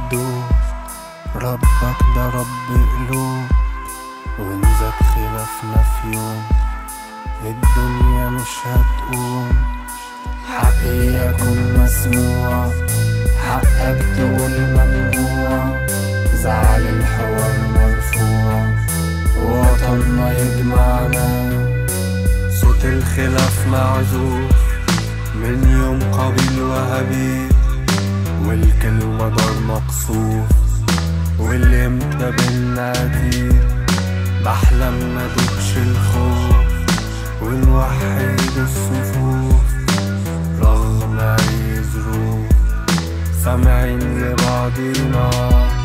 بتدوب ربك ده رب قلوب وإن زاد خلافنا في يوم الدنيا مش هتقوم حقي يكون مسموع حقك تقول ممنوع زعل الحوار مرفوع وطننا يجمعنا صوت الخلاف معزوف من يوم قابيل وهابيل والكلمة دار مقصوف والامتى بينا قتيل بحلم ما دوبش الخوف ونوحد الصفوف رغم أي ظروف سامعين لبعضنا